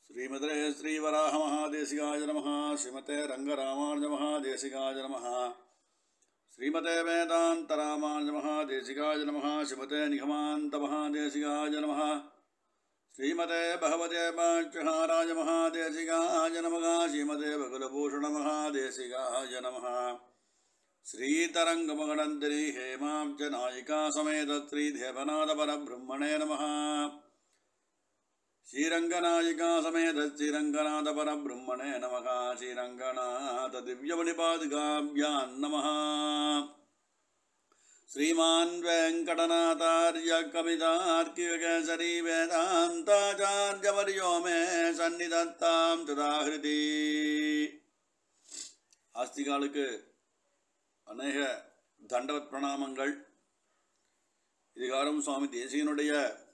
श्रीमते श्रीवराहमहादेशिकाय नमः श्रीमते रङ्गरामानुजमहादेशिकाय नमः श्रीमते वेदान्तरामानुजमहादेशिकाय नमः श्रीमते निगमान्तमहादेशिकाय नमः श्रीमते भगवते पाक्षहाराय महादेशिकाय नमः श्रीमते बकुलभूषणमहादेशिकाय नमः श्रीतरङ्गमगणन्तिरी हेमाब्जनायिका समेत श्रीदेवनाथपरब्रह्मणे नमः श्रीरङ्गनायिका समेत श्रीरङ्गनाथपरब्रह्मणे नमः श्रीरङ्गनाथदिव्यमणिपादुकाभ्यां नमः श्रीमान् वेङ्कटनाथार्य कवितार्किककेसरी वेदान्ताचार्यवर्यो मे सन्निधत्तां तदाहृति ஆஸ்திகாலுக்கு அநேக தண்டவத் பிரணாமங்கள் இதுகாரம் சுவாமி தேசியனுடைய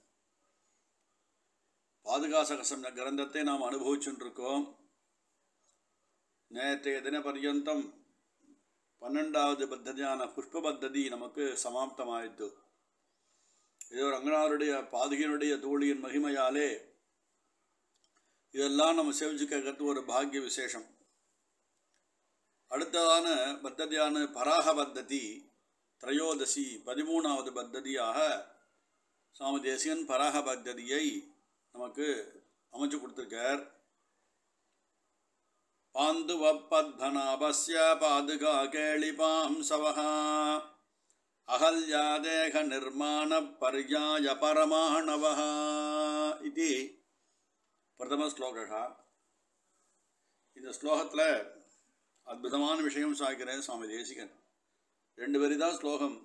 பாதுகாசகசம் கிரந்தத்தை நாம் அனுபவிச்சுருக்கோம் நேற்றைய தின பர்யந்தம் பன்னெண்டாவது பத்ததியான புஷ்ப பத்ததி நமக்கு சமாப்தமாயிற்று இதோ ரங்கநாதருடைய பாதுகையினுடைய தோழியின் மகிமையாலே இதெல்லாம் நம்ம சேவிச்சுக்கிறது ஒரு பாக்கிய விசேஷம் அடுத்ததான பத்ததியான பராக பத்ததி திரையோதசி பதிமூணாவது பத்ததியாக சுவாமி தேசியன் பராக பத்ததியை நமக்கு அமைச்சு கொடுத்துருக்கார் பாந்துவப்பத்மநாபஸ்ய பாதுகா கேளிபாம் சவஹா அகல்யாதேக நிர்மாண பர்யாய பரமாணவः இது பிரதம ஸ்லோகா இந்த ஸ்லோகத்தில் அற்புதமான விஷயம் சாய்க்கிறேன் சுவாமி தேசிகன் ரெண்டு வரி தான் ஸ்லோகம்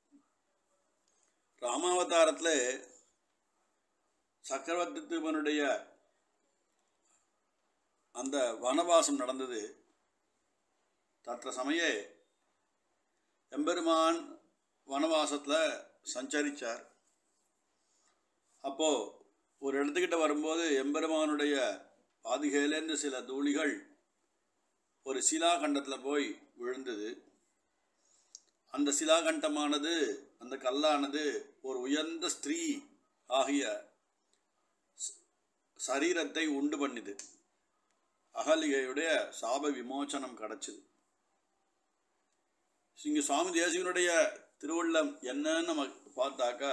ராமாவதாரத்தில் சக்கரவர்த்தி திருமனுடைய அந்த வனவாசம் நடந்தது தற்ற சமயே எம்பெருமான் வனவாசத்தில் சஞ்சரித்தார் அப்போது ஒரு இடத்துக்கிட்ட வரும்போது எம்பெருமானுடைய பாதுகையிலேருந்து சில தூளிகள் ஒரு சிலாகண்டத்தில் போய் விழுந்தது அந்த சிலாகண்டமானது அந்த கல்லானது ஒரு உயர்ந்த ஸ்திரீ ஆகிய சரீரத்தை உண்டு பண்ணிது அகலிகையுடைய சாப விமோச்சனம் கிடச்சிது இங்கே சுவாமி தேசிகனுடைய திருவள்ளம் என்னன்னு நம்ம பார்த்தாக்கா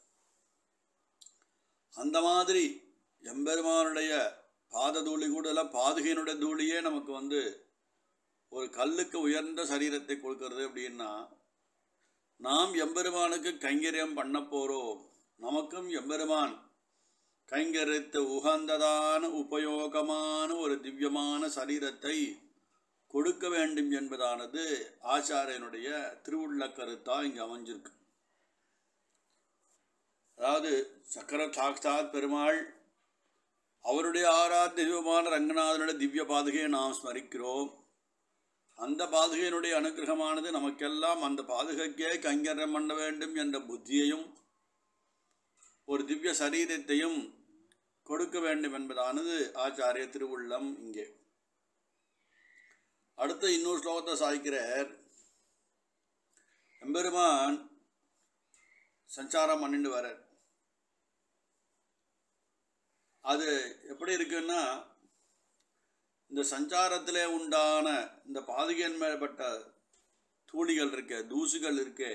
அந்த மாதிரி எம்பெருமானுடைய பாத தூளி கூட இல்லை பாதுகையினுடைய தூளியே நமக்கு வந்து ஒரு கல்லுக்கு உயர்ந்த சரீரத்தை கொடுக்கறது அப்படின்னா நாம் எம்பெருமானுக்கு கைங்கரியம் பண்ண போகிறோம் நமக்கும் எம்பெருமான் கைங்கரித்த உகந்ததான உபயோகமான ஒரு திவ்யமான சரீரத்தை கொடுக்க வேண்டும் என்பதானது ஆச்சாரியனுடைய திருவுள்ள கருத்தா இங்கே அமைஞ்சிருக்கு அதாவது சக்கர சாக்சாத் பெருமாள் அவருடைய ஆராத்திய தெய்வமான ரங்கநாதனுடைய திவ்ய பாதுகையை நாம் ஸ்மரிக்கிறோம் அந்த பாதுகையினுடைய அனுகிரகமானது நமக்கெல்லாம் அந்த பாதுகைக்கே கைங்கரம் பண்ண வேண்டும் என்ற புத்தியையும் ஒரு திவ்ய சரீரத்தையும் கொடுக்க வேண்டும் என்பதானது ஆச்சாரிய திருவுள்ளம் இங்கே அடுத்த இன்னொரு ஸ்லோகத்தை சாய்க்கிறார் எம்பெருமான் சஞ்சாரம் பண்ணிட்டு வரார் அது எப்படி இருக்குன்னா இந்த சஞ்சாரத்திலே உண்டான இந்த பாதுகையின் மேற்பட்ட தூளிகள் இருக்க தூசுகள் இருக்கே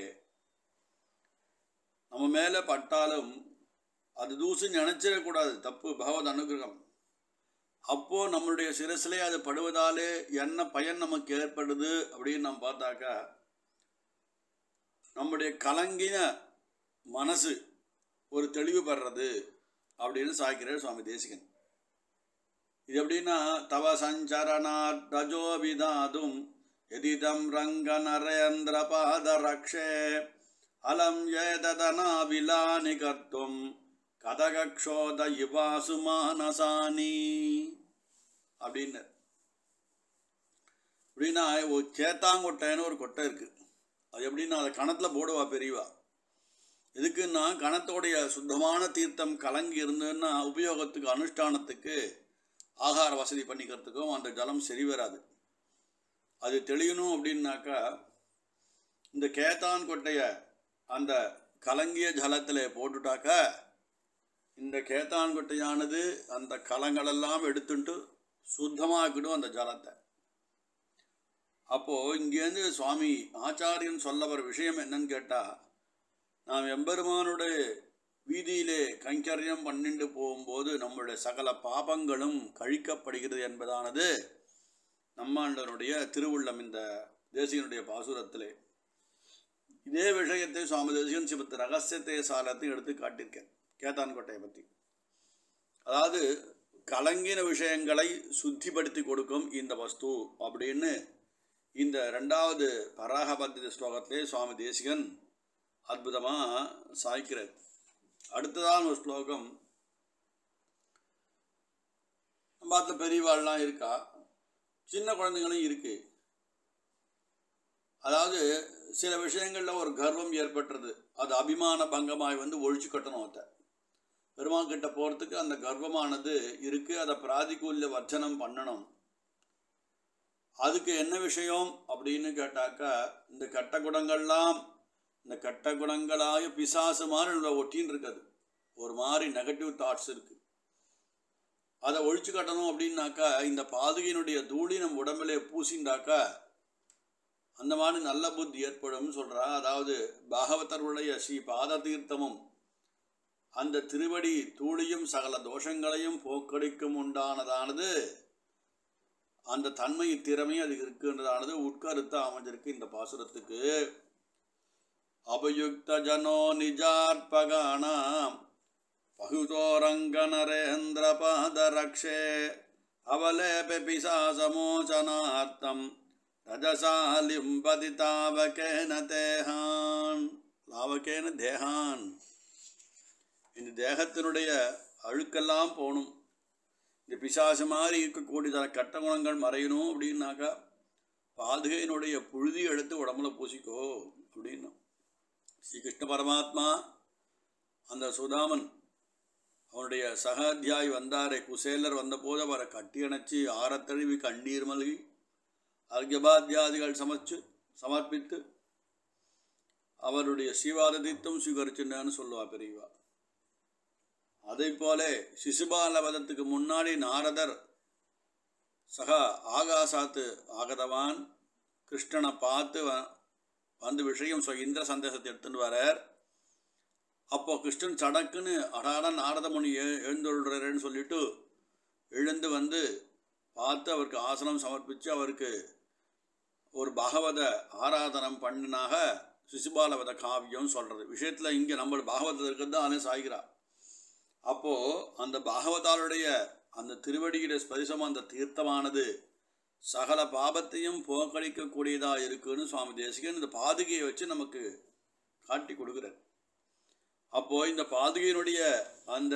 நம்ம மேலே பட்டாலும் அது தூசு நினச்சிடக்கூடாது தப்பு பகவத் அனுகிரகம் அப்போது நம்மளுடைய சிரசிலே அது படுவதாலே என்ன பயன் நமக்கு ஏற்படுது அப்படின்னு நம்ம பார்த்தாக்கா நம்முடைய கலங்கின மனசு ஒரு தெளிவு பெறது அப்படின்னு சாய்க்கிறார் சுவாமி தேசிகன் இது எப்படின்னா தவ சஞ்சரணாத் ரஜோபிதாதும் எதிதம் ரங்க நரேந்திர பாத ரக்ஷே அலம் ஏததனா விலானி கர்த்தும் கதகக்ஷோத இவாசு மானசானி அப்படின்னு அப்படின்னா ஒரு சேத்தாங்கொட்டைன்னு ஒரு கொட்டை இருக்குது அது எப்படின்னா அதை கணத்தில் போடுவா பெரியவா எதுக்குன்னா கணத்தோடைய சுத்தமான தீர்த்தம் கலங்கி இருந்ததுன்னா உபயோகத்துக்கு அனுஷ்டானத்துக்கு ஆகார வசதி பண்ணிக்கிறதுக்கும் அந்த ஜலம் சரி வராது அது தெளியணும் அப்படின்னாக்கா இந்த கேத்தான் கொட்டைய அந்த கலங்கிய ஜலத்தில் போட்டுட்டாக்கா இந்த கேத்தான்குட்டையானது அந்த களங்களெல்லாம் எடுத்துட்டு சுத்தமாக்கிடும் அந்த ஜலத்தை அப்போ இங்கேருந்து சுவாமி ஆச்சாரியன் சொல்ல வர விஷயம் என்னன்னு கேட்டா நாம் எம்பெருமானுடைய வீதியிலே கைங்கரியம் பண்ணிட்டு போகும்போது நம்முடைய சகல பாபங்களும் கழிக்கப்படுகிறது என்பதானது நம்மாண்டனுடைய திருவுள்ளம் இந்த தேசியனுடைய பாசுரத்திலே இதே விஷயத்தை சுவாமி தேசிகன் சிவத்து ரகசியத்தை சாலத்தை எடுத்து காட்டியிருக்கேன் கேத்தான்கோட்டையை பற்றி அதாவது கலங்கின விஷயங்களை சுத்திப்படுத்தி கொடுக்கும் இந்த வஸ்து அப்படின்னு இந்த ரெண்டாவது பராகபத்தி ஸ்லோகத்திலே சுவாமி தேசிகன் அற்புதமாக சாய்க்கிறார் அடுத்ததான ஒரு ஸ்லோகம் நம்ம பார்த்த பெரியவாள்லாம் இருக்கா சின்ன குழந்தைங்களும் இருக்கு அதாவது சில விஷயங்களில் ஒரு கர்வம் ஏற்பட்டுறது அது அபிமான பங்கமாய் வந்து ஒழிச்சு கட்டணும் அதை பெருமாள் கிட்ட போகிறதுக்கு அந்த கர்வமானது இருக்கு அதை பிராதிகூல்ய வர்ஜனம் பண்ணணும் அதுக்கு என்ன விஷயம் அப்படின்னு கேட்டாக்கா இந்த கட்ட குணங்கள்லாம் இந்த கட்ட குணங்களாய பிசாசு மாதிரி நம்மளை ஒட்டின்னு இருக்குது ஒரு மாதிரி நெகட்டிவ் தாட்ஸ் இருக்கு அதை ஒழிச்சு கட்டணும் அப்படின்னாக்கா இந்த பாதுகையினுடைய தூளி நம்ம உடம்புல பூசிண்டாக்கா அந்த மாதிரி நல்ல புத்தி ஏற்படும் சொல்றா அதாவது பாகவதருடைய ஸ்ரீ பாத தீர்த்தமும் அந்த திருவடி தூளியும் சகல தோஷங்களையும் போக்கடிக்கும் உண்டானதானது அந்த தன்மை திறமை அது இருக்குன்றதானது உட்கருத்தா அமைஞ்சிருக்கு இந்த பாசுரத்துக்கு அபயுக்த ஜனோ நிஜாத்பகானாம் பகுதோரங்க நரேந்திர பாதரக்ஷே அவலேப பிசாசமோச்சனார்த்தம் ரஜசாலிம் பதிதாவகேன தேகான் லாவகேன தேகான் இந்த தேகத்தினுடைய அழுக்கெல்லாம் போகணும் இந்த பிசாசு மாதிரி இருக்கக்கூடியதான கட்ட குணங்கள் மறையணும் அப்படின்னாக்கா பாதுகையினுடைய புழுதி எடுத்து உடம்புல பூசிக்கோ அப்படின்னா ஸ்ரீகிருஷ்ண பரமாத்மா அந்த சுதாமன் அவனுடைய சக அத்தியாயி வந்தாரே குசேலர் வந்தபோது அவரை கட்டி அணைச்சி ஆரத்தழுவி கண்ணீர் மல்கி அர்கபாத்தியாதிகள் சமைச்சு சமர்ப்பித்து அவருடைய சீவாதத்தைத்தும் சுகரிச்சுன்னு சொல்லுவா பெரியவா அதை போல சிசுபால வதத்துக்கு முன்னாடி நாரதர் சக ஆகாசாத்து ஆகதவான் கிருஷ்ணனை பார்த்து வ- வந்து விஷயம் சொ இந்திர சந்தேசத்தை எடுத்துன்னு வரார் அப்போ கிருஷ்ணன் சடக்குன்னு அடாட நாரத முனி எழு எழுந்துள்ளுறேன்னு சொல்லிட்டு எழுந்து வந்து பார்த்து அவருக்கு ஆசனம் சமர்ப்பித்து அவருக்கு ஒரு பாகவத ஆராதனம் பண்ணினாக சிசுபாலவத காவியம் சொல்கிறது விஷயத்தில் இங்கே நம்ம பாகவதத்தில் இருக்கிறது தான் அதே சாய்கிறா அப்போது அந்த பாகவதாளுடைய அந்த திருவடியிட ஸ்பரிசம் அந்த தீர்த்தமானது சகல பாபத்தையும் போக்கடிக்கக்கூடியதாக இருக்குன்னு சுவாமி தேசிகன் இந்த பாதுகையை வச்சு நமக்கு காட்டி கொடுக்குறார் அப்போது இந்த பாதுகையினுடைய அந்த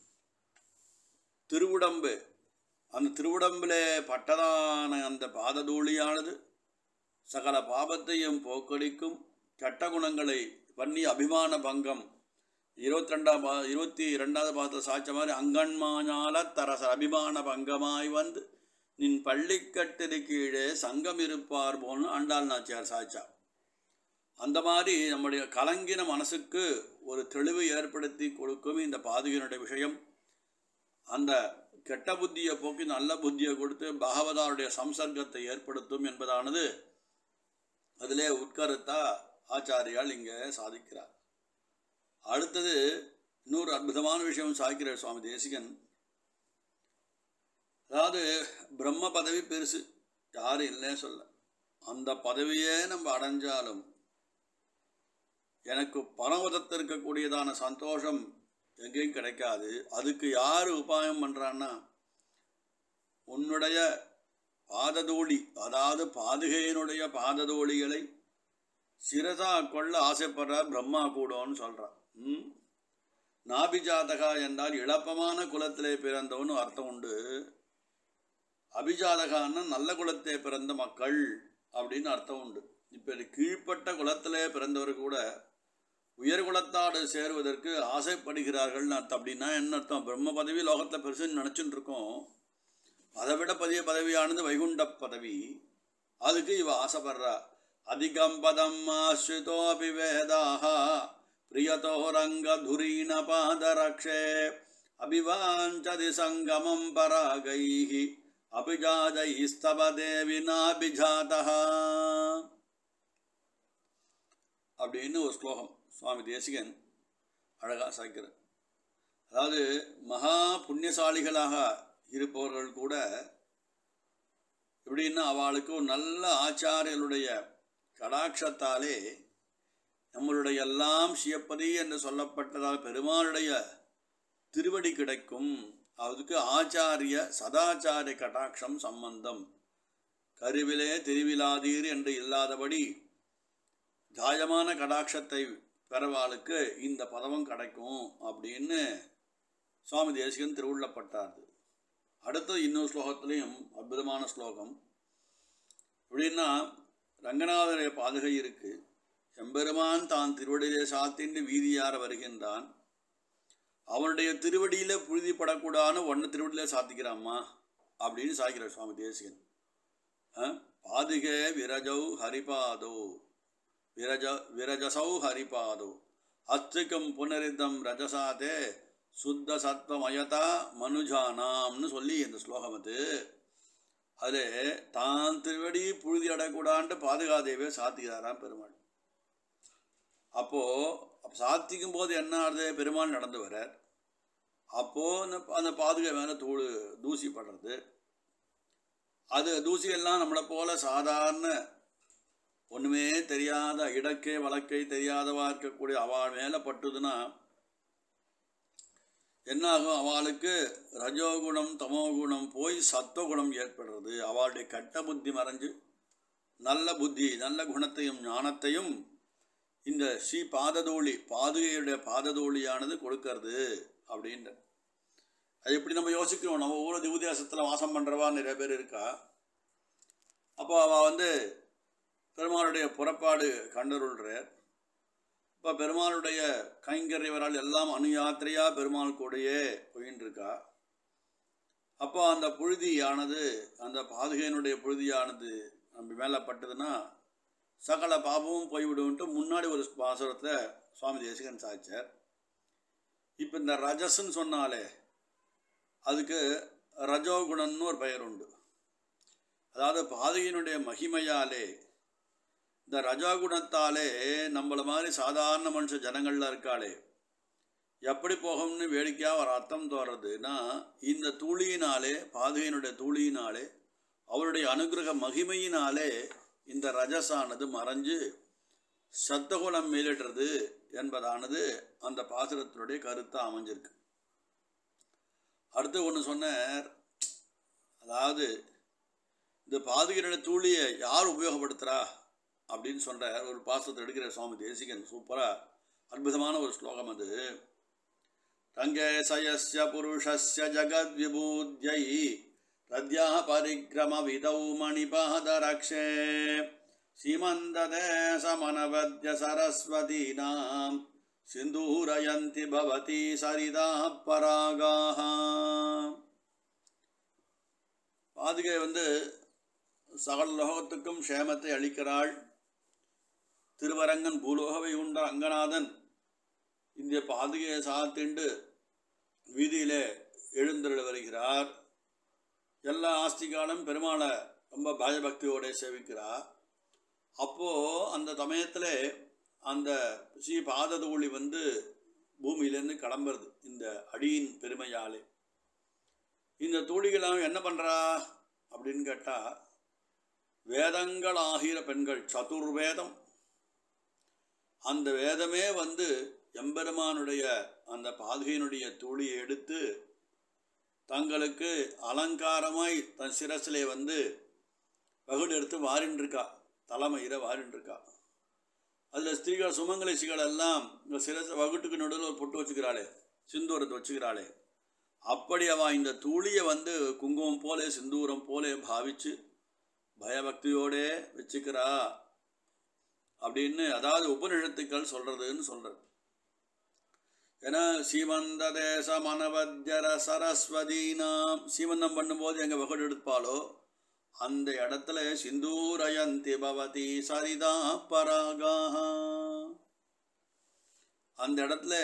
திருவுடம்பு அந்த திருவுடம்பில் பட்டதான அந்த பாததூளியானது சகல பாபத்தையும் போக்கடிக்கும் கெட்ட குணங்களை பண்ணி அபிமான பங்கம் இருபத்தி ரெண்டாம் பா இருபத்தி ரெண்டாவது பாதத்தில் சாய்ச்ச மாதிரி அங்கன்மாஞால தரசர் அபிமான பங்கமாய் வந்து நின் பள்ளிக்கட்டிற்கு கீழே சங்கம் இருப்பார் போல்னு ஆண்டாள் நாச்சியார் சாய்ச்சா அந்த மாதிரி நம்முடைய கலங்கின மனசுக்கு ஒரு தெளிவு ஏற்படுத்தி கொடுக்கும் இந்த பாதுகையினுடைய விஷயம் அந்த கெட்ட புத்தியை போக்கி நல்ல புத்தியை கொடுத்து பாகவதாருடைய சம்சர்க்கத்தை ஏற்படுத்தும் என்பதானது அதிலே உட்கருத்தா ஆச்சாரியால் இங்கே சாதிக்கிறார் அடுத்தது இன்னொரு அற்புதமான விஷயம் சாய்க்கிறார் சுவாமி தேசிகன் அதாவது பிரம்ம பதவி பெருசு யாரும் இல்லைன்னு சொல்ல அந்த பதவியே நம்ம அடைஞ்சாலும் எனக்கு பரமதத்தில் இருக்கக்கூடியதான சந்தோஷம் எங்கேயும் கிடைக்காது அதுக்கு யார் உபாயம் பண்ணுறான்னா உன்னுடைய பாததூளி அதாவது பாதுகையினுடைய பாததூளிகளை சிரசா கொள்ள ஆசைப்படுற பிரம்மா கூடோன்னு சொல்கிறான் ம் நாபிஜாதகா என்றால் இழப்பமான குலத்திலே பிறந்தவன்னு அர்த்தம் உண்டு அபிஜாதகான்னா நல்ல குலத்திலே பிறந்த மக்கள் அப்படின்னு அர்த்தம் உண்டு இப்போ இது கீழ்ப்பட்ட குலத்திலே பிறந்தவர் கூட உயர் குலத்தாடு சேருவதற்கு ஆசைப்படுகிறார்கள்னு அர்த்தம் அப்படின்னா என்ன அர்த்தம் பிரம்ம பதவி லோகத்தில் பெருசுன்னு நினச்சிட்டு இருக்கோம் அதை விட பதிய பதவியானது வைகுண்ட பதவி அதுக்கு இவ ஆசைப்படுறா அதிகம் பதம் ஆஸ்ரிதோபி வேதாக பிரியதோ ரங்க துரீன பாதரக்ஷே அபிவாஞ்சதி சங்கமம் பராகைः அபிஜாதைஸ்தவ தேவினாபிஜாதः அப்படின்னு ஒரு ஸ்லோகம் சுவாமி தேசிகன் அழகா சாய்க்கிறார் அதாவது மகா புண்ணியசாலிகளாக இருப்பவர்கள் கூட எப்படின்னா அவளுக்கு ஒரு நல்ல ஆச்சாரியர்களுடைய கடாட்சத்தாலே நம்மளுடைய எல்லாம் சியப்பதி என்று சொல்லப்பட்டதால் பெருமாளுடைய திருவடி கிடைக்கும் அதுக்கு ஆச்சாரிய சதாச்சாரிய கடாட்சம் சம்பந்தம் கருவிலே திருவிழாதீர் என்று இல்லாதபடி ஜாயமான கடாட்சத்தை பெறவாளுக்கு இந்த பதவம் கிடைக்கும் அப்படின்னு சுவாமி தேசிகன் திருவுள்ளப்பட்டார் அடுத்த இன்னொரு ஸ்லோகத்திலையும் அற்புதமான ஸ்லோகம் எப்படின்னா ரங்கநாதருடைய பாதுகை இருக்கு எம்பெருமான் தான் திருவடியிலே சாத்தின்று வீதியார வருகின்றான் அவனுடைய திருவடியில புழுதிப்படக்கூடாதுன்னு ஒன்று திருவடியில சாத்திக்கிறாம்மா அப்படின்னு சாய்க்கிறார் சுவாமி தேசிகன் அஹ், பாதுகே விரஜௌ ஹரிபாதோ விரஜ விரஜசௌ ஹரிபாதோ அத்திரிக்கம் புனரிதம் ரஜசாதே சுத்த சத்வமயதா மனுஜானாம்னு சொல்லி இந்த ஸ்லோகம் அது அதில் தான் திருவடி புழுதி அடக்கூடான்ட்டு பாதுகாதேவே சாத்திக்கிறாராம் பெருமாள் அப்போ அப்ப சாத்திக்கும் போது என்ன ஆகுது பெருமாள் நடந்து வரார் அப்போ அந்த அந்த பாதுகை மேலே தூள் தூசி படுறது அது தூசி எல்லாம் நம்மளை போல சாதாரண ஒண்ணுமே தெரியாத இடக்கே வழக்கை தெரியாதவா இருக்கக்கூடிய அவள் மேலே பட்டுதுன்னா என்னாகும் அவளுக்கு ரஜோகுணம் தமோகுணம் போய் சத்துவகுணம் ஏற்படுறது அவளுடைய கட்ட புத்தி மறைஞ்சு நல்ல புத்தி நல்ல குணத்தையும் ஞானத்தையும் இந்த ஸ்ரீ பாததோழி பாதுகையுடைய பாததோழியானது கொடுக்கறது அப்படின்ற அது எப்படி நம்ம யோசிக்கிறோம் நம்ம ஊர திவுதேசத்தில் வாசம் பண்ணுறவா நிறைய பேர் இருக்கா அப்போ அவள் வந்து பெருமாளுடைய புறப்பாடு கண்டருள்றார் இப்போ பெருமாளுடைய கைங்கரியவரால் எல்லாம் அணு யாத்திரையாக பெருமாள் கூடயே போயின்னு இருக்கா அப்போ அந்த புழுதியானது அந்த பாதுகையினுடைய புழுதியானது நம்ம மேலே பட்டதுன்னா சகல பாபமும் போய்விடும்ட்டு முன்னாடி ஒரு பாசுரத்தில் சுவாமி தேசிகன் சாய்ச்சார் இப்போ இந்த ரஜஸ்ன்னு சொன்னாலே அதுக்கு ரஜோகுணன்னு ஒரு பெயர் உண்டு அதாவது பாதகையினுடைய மகிமையாலே இந்த ரஜோகுணத்தாலே நம்மள மாதிரி சாதாரண மனுஷ ஜனங்கள்ல இருக்காளே எப்படி போகும்னு வேடிக்கையாக ஒரு அர்த்தம் தோறதுன்னா இந்த தூளியினாலே பாதுகையினுடைய தூளியினாலே அவருடைய அனுகிரக மகிமையினாலே இந்த ரஜஸானது மறைஞ்சு சத்தகுணம் மேலிடுறது என்பதானது அந்த பாசுரத்தினுடைய கருத்தாக அமைஞ்சிருக்கு அடுத்து ஒன்று சொன்னார் அதாவது இந்த பாதுகையினுடைய தூளியை யார் உபயோகப்படுத்துகிறா அப்படின்னு சொல்கிற ஒரு பாசத்தை எடுக்கிற சுவாமி தேசிகன் சூப்பராக அற்புதமான ஒரு ஸ்லோகம் அது ரங்கேசயஸ்ய புருஷஸ்ய ஜகத்விபூத்யை ரத்யா பரிக்ரம விதௌ மணிபாதரக்ஷே சீமந்ததேசமனவத்ய சரஸ்வதீனாம் சிந்தூரயந்தி பவதி சரிதா பராகாः பாதுகை வந்து சகல லோகத்துக்கும் க்ஷேமத்தை அளிக்கிறாள் திருவரங்கன் பூலோகவை உண்ட ரங்கநாதன் இந்த பாதுகையை சாத்திண்டு வீதியிலே எழுந்தருள வருகிறார் எல்லா ஆஸ்திகாலும் பெருமாளை ரொம்ப பயபக்தியோட சேவிக்கிறார் அப்போது அந்த சமயத்தில் அந்த ஸ்ரீ பாததூளி வந்து பூமியிலேருந்து கிளம்புறது இந்த அடியின் பெருமையாலே இந்த தூளிகளாம் என்ன பண்ணுறா அப்படின்னு கேட்டால் வேதங்கள் ஆகிற பெண்கள் சதுர்வேதம் அந்த வேதமே வந்து எம்பெருமானுடைய அந்த பாதுகையினுடைய தூளியை எடுத்து தங்களுக்கு அலங்காரமாய் தன் சிரசிலே வந்து வகுடு எடுத்து வாரின்னு இருக்கா தலைமையில வாரின்னு இருக்கா அதில் ஸ்திரீகள் சுமங்கலிசிகள் எல்லாம் இந்த சிரச வகுட்டுக்கு நடுவில் ஒரு பொட்டு வச்சுக்கிறாளே சிந்தூரத்தை வச்சுக்கிறாளே அப்படி அவ இந்த தூளியை வந்து குங்குமம் போலே சிந்தூரம் போலே பாவிச்சு பயபக்தியோடே வச்சுக்கிறா அப்படின்னு அதாவது உபனிஷத்துக்கள் சொல்றதுன்னு சொல்றது ஏன்னா சீமந்த தேச மனவத்யர சரஸ்வதீனாம் சீமந்தம் பண்ணும்போது எங்க வகுடு எடுப்பாளோ அந்த இடத்துல சிந்தூரயந்தி பவதி சரிதா பராகாக அந்த இடத்துல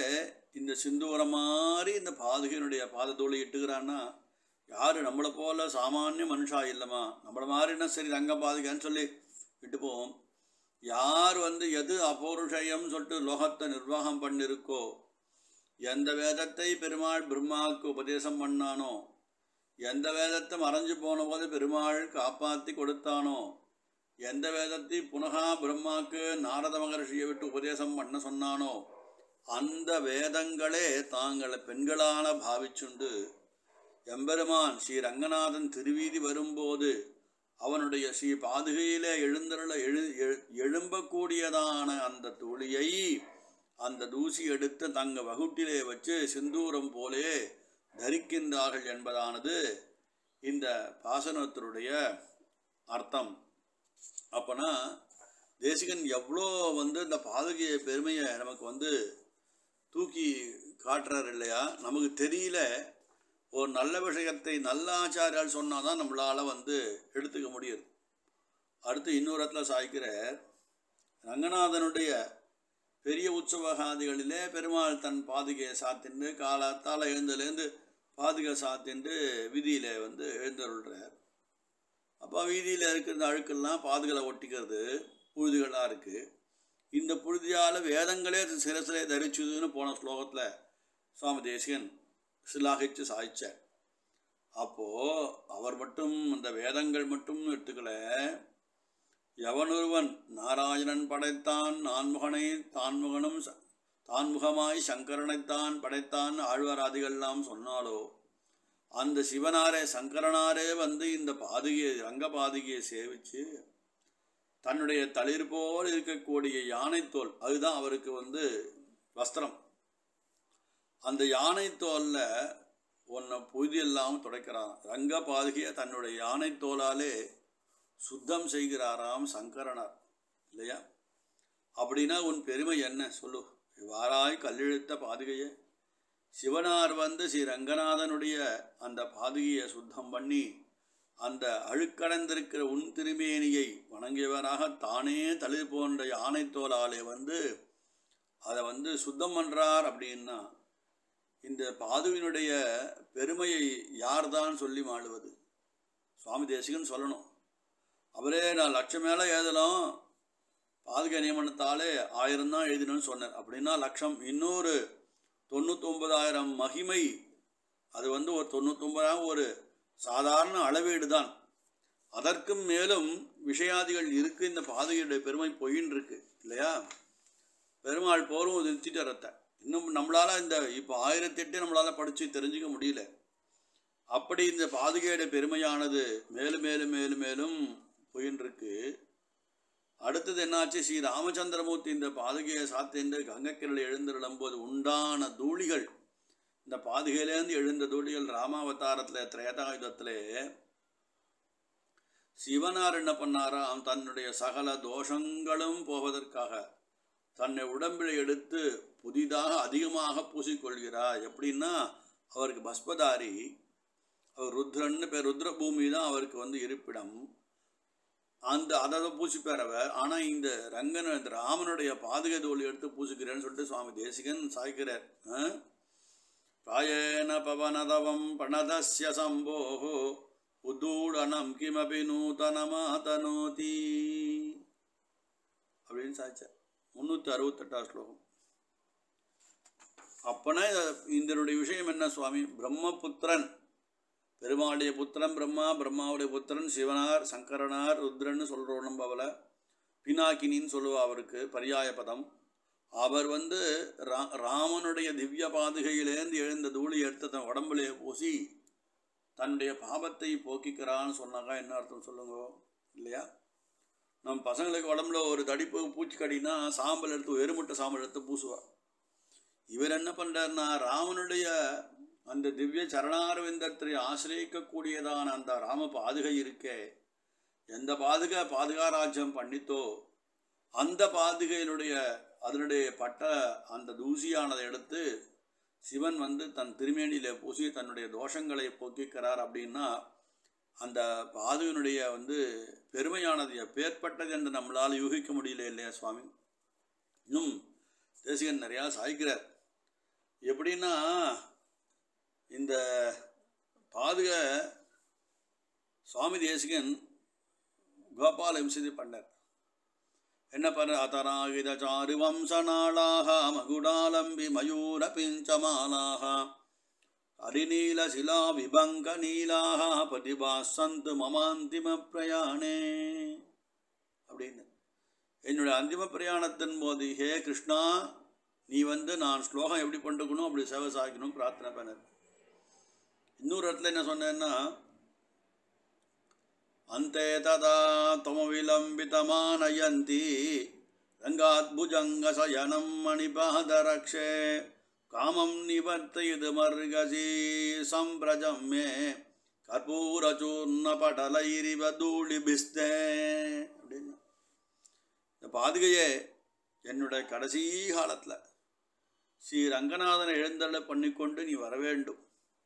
இந்த சிந்தூரம் மாதிரி இந்த பாதுகையினுடைய பாதத்தோடு இட்டுக்கிறான்னா யார் நம்மளை போல சாமானிய மனுஷா இல்லைம்மா நம்மளை மாதிரின்னா சரி ரங்க பாதுகைன்னு சொல்லி விட்டு போவோம் யார் வந்து எது அபௌருஷயம் சொல்லிட்டு லோகத்தை நிர்வாகம் பண்ணிருக்கோ எந்த வேதத்தை பெருமாள் பிரம்மாவுக்கு உபதேசம் பண்ணானோ எந்த வேதத்தை மறைஞ்சு போன போது பெருமாள் காப்பாற்றி கொடுத்தானோ எந்த வேதத்தை புனகா பிரம்மாவுக்கு நாரத மகர்ஷியை விட்டு உபதேசம் பண்ண சொன்னானோ அந்த வேதங்களே தாங்களை பெண்களான பாவிச்சுண்டு எம்பெருமான் ஸ்ரீ ரங்கநாதன் திருவீதி வரும்போது அவனுடைய ஸ்ரீ பாதுகையிலே எழுந்தருள எழு எழு- எழும்பக்கூடியதான அந்த துளியை அந்த தூசி எடுத்து தங்க வகுட்டிலே வச்சு சிந்தூரம் போலே தரிக்கின்றார்கள் என்பதானது இந்த பாசனத்தினுடைய அர்த்தம் அப்போனா தேசிகன் எவ்வளோ வந்து இந்த பாதுகைய பெருமையை நமக்கு வந்து தூக்கி காட்டுறார் இல்லையா நமக்கு தெரியல ஒரு நல்ல விஷயத்தை நல்ல ஆச்சாரியால் சொன்னால் தான் நம்மளால் வந்து எடுத்துக்க முடியுது அடுத்து இன்னொரு இடத்துல சாய்க்கிறார் ரங்கநாதனுடைய பெரிய உற்சவகாதிகளிலே பெருமாள் தன் பாதுகையை சாத்திண்டு காலத்தால் எழுந்தலேருந்து பாதுகை சாத்திண்டு வீதியில் வந்து எழுந்தருள்றார் அப்போ வீதியில் இருக்கிற இந்த அழுக்கெல்லாம் பாதுகளை ஒட்டிக்கிறது புழுதிகளாக இருக்குது இந்த புழுதியால் வேதங்களே சிரசிலே தரிச்சுதுன்னு போன ஸ்லோகத்தில் சுவாமி தேசிகன் சிலாகிச்சு சாய்ச்சார் அப்போது அவர் மட்டும் அந்த வேதங்கள் மட்டும் எடுத்துக்கல எவனொருவன் நாராயணன் படைத்தான் நான்முகனை தான்முகனும் ச- தான்முகமாய் சங்கரனைத்தான் படைத்தான் ஆழ்வாராதிகள்லாம் சொன்னாலோ அந்த சிவனாரே சங்கரனாரே வந்து இந்த பாதுகையை ரங்க பாதுகையை சேவிச்சு தன்னுடைய தளிர் போல் இருக்கக்கூடிய யானைத்தோல் அதுதான் அவருக்கு வந்து வஸ்திரம் அந்த யானைத்தோலில் உன்னை புதியெல்லாம் துடைக்கிறான் ரங்க பாதுகையை தன்னுடைய யானைத்தோலாலே சுத்தம் செய்கிறாராம் சங்கரனார் இல்லையா அப்படின்னா உன் பெருமை என்ன சொல்லு வாராய் கல்லெழுத்த பாதுகையை சிவனார் வந்து ஸ்ரீ ரங்கநாதனுடைய அந்த பாதுகையை சுத்தம் பண்ணி அந்த அழுக்கடைந்திருக்கிற உன் திருமேனியை வணங்கியவராக தானே தளிர் போன்ற யானைத்தோலாலே வந்து அதை வந்து சுத்தம் பண்ணுறார் அப்படின்னா இந்த பாதுவினுடைய பெருமையை யார்தான் சொல்லி மாளுவது சுவாமி தேசிகன் சொல்லணும் அவரே நான் லட்சம் மேலே எழுதலாம் பாதுகா நியமனத்தாலே ஆயிரம் தான் எழுதினு சொன்னார் அப்படின்னா லட்சம் இன்னொரு தொண்ணூத்தொம்பதாயிரம் மகிமை அது வந்து ஒரு தொண்ணூத்தொம்பதாயிரம் ஒரு சாதாரண அளவீடு தான் அதற்கும் மேலும் விஷயாதிகள் இருக்கு இந்த பாதுகையுடைய பெருமை பொய்ன்னு இருக்கு இல்லையா பெருமாள் போரும் நிறுத்திட்டு இன்னும் நம்மளால் இந்த இப்போ ஆயிரத்தி எட்டு நம்மளால் படித்து தெரிஞ்சுக்க முடியல அப்படி இந்த பாதுகையுடைய பெருமையானது மேலும் மேலும் மேலும் மேலும் போயின்னு இருக்கு அடுத்தது என்னாச்சு ஸ்ரீ ராமச்சந்திரமூர்த்தி இந்த பாதுகையை சாத்திண்டு கங்கைக்கிரல் எழுந்திருளும்போது உண்டான தூளிகள் இந்த பாதுகையிலேருந்து எழுந்த தூளிகள் ராமாவதாரத்தில் திரேதாயுதத்திலே சிவனார் என்ன பண்ணாராம் தன்னுடைய சகல தோஷங்களும் போவதற்காக தன்னை உடம்பில் எடுத்து புதிதாக அதிகமாக பூசிக்கொள்கிறார் எப்படின்னா அவருக்கு பஸ்பதாரி அவர் ருத்ரன்னு பேர் ருத்ர பூமி தான் அவருக்கு வந்து இருப்பிடம் அந்த அதை தான் பூசிப்பார் அவர் ஆனால் இந்த ரங்கன் இந்த ராமனுடைய பாதுகை தோல் எடுத்து பூசிக்கிறேன்னு சொல்லிட்டு சுவாமி தேசிகன் சாய்க்கிறார் ஆ? பிராயேண பவனதவம் பணதஸ்ய சம்போஹோ உதூடனம் கிமபி நூதனமாதனோதி அப்படின்னு சாய்ச்சார் முந்நூற்றி அறுபத்தெட்டாம் ஸ்லோகம் அப்பனா இத- இதனுடைய விஷயம் என்ன சுவாமி பிரம்மபுத்திரன் பெருமாளுடைய புத்திரன் பிரம்மா பிரம்மாவுடைய புத்திரன் சிவனார் சங்கரனார் ருத்ரன்னு சொல்கிறோம் நம்ம அவளை பினாக்கினின்னு சொல்லுவா அவருக்கு பரியாய பதம் அவர் வந்து ரா ராமனுடைய திவ்ய பாதுகையிலேருந்து எழுந்த தூளி எடுத்து தன் உடம்புலே பூசி தன்னுடைய பாபத்தை போக்கிக்கிறான்னு சொன்னாக்கா என்ன அர்த்தம் சொல்லுங்க இல்லையா நம்ம பசங்களுக்கு உடம்புல ஒரு தடிப்பு பூச்சிக்கடினா சாம்பல் எடுத்து எருமுட்டை சாம்பல் எடுத்து பூசுவா இவர் என்ன பண்ணுறாருன்னா ராமனுடைய அந்த திவ்ய சரணாரவிந்தத்தை ஆசிரியக்கக்கூடியதான அந்த ராம பாதுகை இருக்கே எந்த பாதுகா பாதுகா ராஜ்யம் பண்ணித்தோ அந்த பாதுகையினுடைய அதனுடைய பட்ட அந்த தூசியானதை எடுத்து சிவன் வந்து தன் திருமேனியில பூசி தன்னுடைய தோஷங்களை போக்கிக்கிறார் அப்படின்னா அந்த பாதுகனுடைய வந்து பெருமையானது எப்பேற்பட்டது என்று நம்மளால் யூகிக்க முடியல இல்லையா சுவாமி இன்னும் தேசிகன் நிறையா சாய்க்கிறார் எப்படின்னா இந்த பாதுக சுவாமி தேசிகன் கோபால விம்சதி பண்ணார் என்ன பண்ண அதராகித சாரு வம்சநாளாக மகுடாலம்பி மயூர பிஞ்சமாலாக ஹரிநீல சிலா விபங்க நீலாக பதிபாசந்து மமாந்திம பிரயாணே அப்படின்னு என்னுடைய அந்திம பிரயாணத்தின் போது ஹே கிருஷ்ணா நீ வந்து நான் ஸ்லோகம் எப்படி பண்ணிருக்கணும் அப்படி சேவை சாய்க்கணும் பிரார்த்தனை பண்ணார் இன்னொரு இடத்துல என்ன சொன்னேன்னா अन्ते तदा त्वमविलम्बितमानयन्ति रङ्गाद्भुजङ्गशयनं मणिपादरक्षे कामं निवर्तयितुमर्गसी सम्प्रजं मे கற்பூரச்சூர்ணபடலைரிவ தூளிபிஸ்தே அப்படின்னு இந்த பாதுகையே என்னுடைய கடைசி காலத்தில் ஸ்ரீ ரங்கநாதனை எழுந்தருளை பண்ணிக்கொண்டு நீ வர வேண்டும்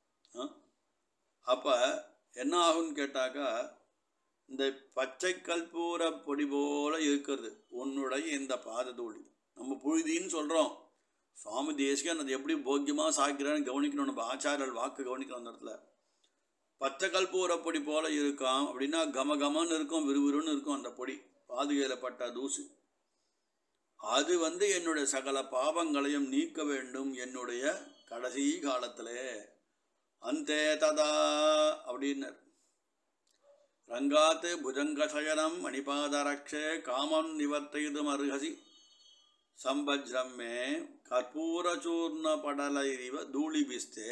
அப்போ என்ன ஆகும்னு கேட்டாக்கா இந்த பச்சை கற்பூர பொடி போல இருக்கிறது உன்னுடைய இந்த பாததூளி நம்ம புழுதின்னு சொல்கிறோம் சுவாமி தேசிகன் அது எப்படி போக்கியமாக சாய்க்கிறான்னு கவனிக்கணும் நம்ம ஆச்சாரியர்கள் வாக்கு கவனிக்கணும் அந்த இடத்துல பச்சை கற்பூர பொடி போல இருக்காம் அப்படின்னா கம கமன்னு இருக்கும் விறுவிறுன்னு இருக்கும் அந்த பொடி பாதுகையில் பட்ட தூசு அது வந்து என்னுடைய சகல பாவங்களையும் நீக்க வேண்டும் என்னுடைய கடைசி காலத்திலே அந்தே ததா அப்படின்னர் ரங்காத் புஜங்கசயனம் மணிபாதரக்ஷே காமம் நிவர்த்தைதும் அருகசி சம்பஜ்ரம் மே கற்பூரச்சூர்ண படலைரிவ தூளிபிஸ்தே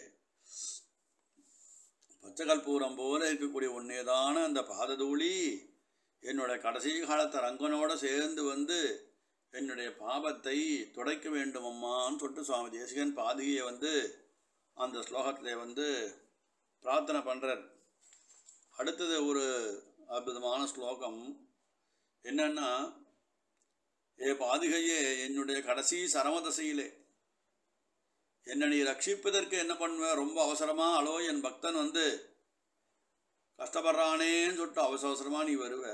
பச்சை கற்பூரம் போல இருக்கக்கூடிய ஒன்னேதான அந்த பாததூளி என்னோட கடைசி காலத்தை ரங்கனோட சேர்ந்து வந்து என்னுடைய பாவத்தை துடைக்க வேண்டும் அம்மான்னு சொல்லிட்டு சுவாமி தேசிகன் பாதுகையை வந்து அந்த ஸ்லோகத்தில் வந்து பிரார்த்தனை பண்ணுறார் அடுத்தது ஒரு அற்புதமான ஸ்லோகம் என்னன்னா ஏ பாதுகையே என்னுடைய கடைசி சரமதசையிலே என்னை நீ ரட்சிப்பதற்கு என்ன பண்ணுவேன் ரொம்ப அவசரமா அலோ என் பக்தன் வந்து கஷ்டப்படுறானேன்னு சொல்லிட்டு அவசர அவசரமாக நீ வருவ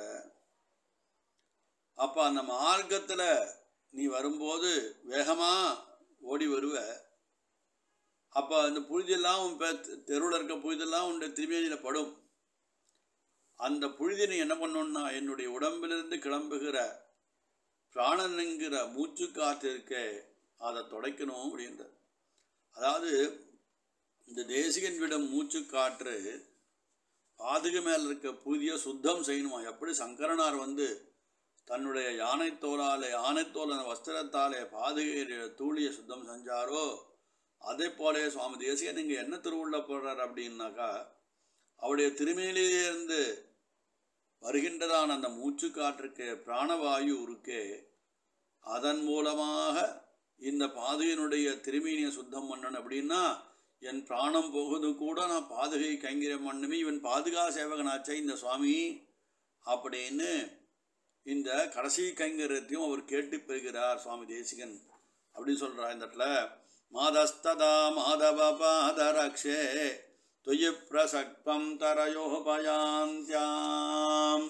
அப்போ அந்த மார்க்கத்தில் நீ வரும்போது வேகமாக ஓடி வருவ அப்போ அந்த புழுதெல்லாம் உன் பே தெருவில் இருக்க புழுதெல்லாம் உன்னுடைய திருமேனியில் படும் அந்த புழுதி நீ என்ன பண்ணணும்னா என்னுடைய உடம்பிலிருந்து கிளம்புகிற பிராணனுங்கிற மூச்சு காற்று இருக்கே அதை துடைக்கணும் அப்படின்ற அதாவது இந்த தேசிகன் விடம் மூச்சு காற்று பாதுகை மேல் இருக்க புதிய சுத்தம் செய்யணுமா எப்படி சங்கரனார் வந்து தன்னுடைய யானைத்தோலாலே யானைத்தோல வஸ்திரத்தாலே பாதுகை தூளியை சுத்தம் செஞ்சாரோ அதே போல சுவாமி தேசிகன் இங்கே என்ன திருவுள்ள போடுறார் அப்படின்னாக்கா அவருடைய திருமையிலேருந்து வருகின்றதான அந்த மூச்சு காற்றுக்கு பிராணவாயு இருக்கே அதன் மூலமாக இந்த பாதுகையினுடைய திருமீனியை சுத்தம் பண்ணணும் அப்படின்னா என் பிராணம் போகுது கூட நான் பாதுகை கைங்கிரம் பண்ணுமே இவன் பாதுகா சேவகனாச்சே இந்த சுவாமி அப்படின்னு இந்த கடைசி கைங்கரியத்தையும் அவர் கேட்டு பெறுகிறார் சுவாமி தேசிகன் அப்படின்னு சொல்கிறார் இந்த இடத்துல மாதஸ்ததா மாதவ பாதரக்ஷே துயி பிரசக்தம் தரயோபயாந்தியாம்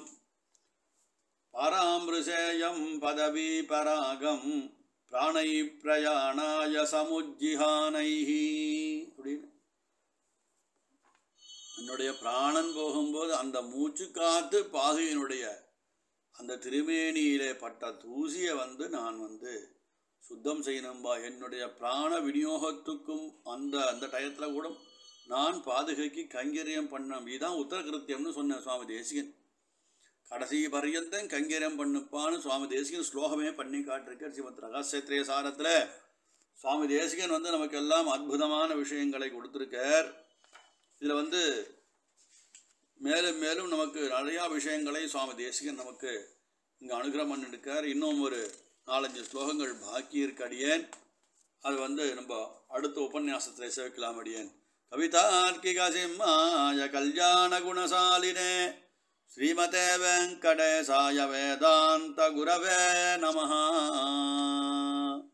பராமிருஷேயம் பதவி பராகம் பிராணை பிரயாணாய சமுஜ்ஜிஹானைஹி அப்படின்னு என்னுடைய பிராணன் போகும்போது அந்த மூச்சு காத்து பாகையினுடைய அந்த திருமேனியிலே பட்ட தூசியை வந்து நான் வந்து சுத்தம் செய்யணும்பா என்னுடைய பிராண விநியோகத்துக்கும் அந்த அந்த டயத்தில் கூட நான் பாதுகைக்கு கைங்கரியம் பண்ண இதுதான் உத்தரகிருத்தியம்னு சொன்னேன் சுவாமி தேசிகன் கடைசி பர்யந்தம் கைங்கரியம் பண்ணுப்பான்னு சுவாமி தேசிகன் ஸ்லோகமே பண்ணி காட்டிருக்கார் ஸ்ரீமத் ரகசியத்திரிய சாரத்தில் சுவாமி தேசிகன் வந்து நமக்கு எல்லாம் அற்புதமான விஷயங்களை கொடுத்துருக்கார் இதில் வந்து மேலும் மேலும் நமக்கு நிறையா விஷயங்களை சுவாமி தேசிகன் நமக்கு இங்கே அனுகிரகம் பண்ணிருக்கார் இன்னும் ஒரு நாலஞ்சு ஸ்லோகங்கள் பாக்கி இருக்கு அடியேன் அது வந்து நம்ம அடுத்த உபன்யாசத்தில் சேவிக்கலாம் அடியேன் கவிதார்க்கிக சிம்மாய கல்யாண குணசாலினே ஸ்ரீமதே வெங்கடேசாய வேதாந்த குரவே நமஹா